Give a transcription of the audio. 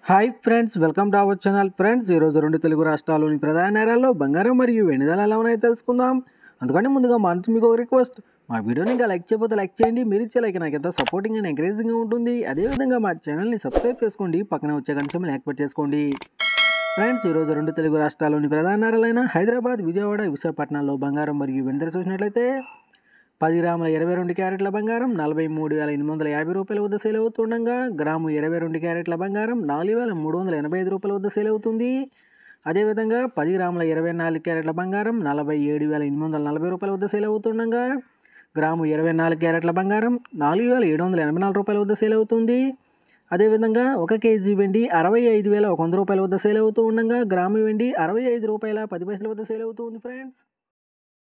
hi friends welcome to our channel friends ఈరోజు రెండు తెలుగు రాష్ట్రాల్లోని ప్రధాన నగరాల్లో బంగారం మరియు వెండి ధరలు ఎలా ఉన్నాయో తెలుసుకుందాం అందుకని ముందుగా మా అంతా మీకు ఒక రిక్వెస్ట్ మా వీడియోని ఇంకా లైక్ చేయకపోతే లైక్ చేయండి మీరు ఇచ్చే లైక్ నాకు ఎంతో సపోర్టింగ్ అండ్ ఎంకరేజింగ్గా ఉంటుంది అదేవిధంగా మా ఛానల్ని సబ్స్క్రైబ్ చేసుకోండి పక్కన వచ్చే గంటలు యాక్టివేట్ చేసుకోండి ఫ్రెండ్స్ ఈరోజు రెండు తెలుగు రాష్ట్రాల్లోని ప్రధాన నగరాలైన హైదరాబాద్ విజయవాడ విశాఖపట్నంలో బంగారం మరియు వెండి ధర చూసినట్లయితే పది గ్రాముల ఇరవై రెండు క్యారెట్ల బంగారం నలభై మూడు వేల ఎనిమిది వందల యాభై రూపాయల వద్ద సేల్ అవుతుండగా గ్రాము ఇరవై రెండు క్యారెట్ల బంగారం నాలుగు వేల మూడు వందల ఎనభై ఐదు రూపాయల వద్ద సేల్ అవుతుంది అదేవిధంగా పది గ్రాముల ఇరవై నాలుగు క్యారెట్ల బంగారం నలభై ఏడు వేల ఎనిమిది వందల నలభై రూపాయల వద్ద సేల్ అవుతుండగా గ్రాము ఇరవై నాలుగు క్యారెట్ల బంగారం నాలుగు వేల ఏడు వందల ఎనభై నాలుగు రూపాయల వద్ద సేల్ అవుతుంది అదేవిధంగా ఒక కేజీ వెండి అరవై ఐదు వేల ఒక వంద రూపాయల వద్ద సేల్ అవుతూ ఉండగా గ్రాము వెండి అరవై ఐదు రూపాయల పది పైసల వద్ద సేల్ అవుతుంది ఫ్రెండ్స్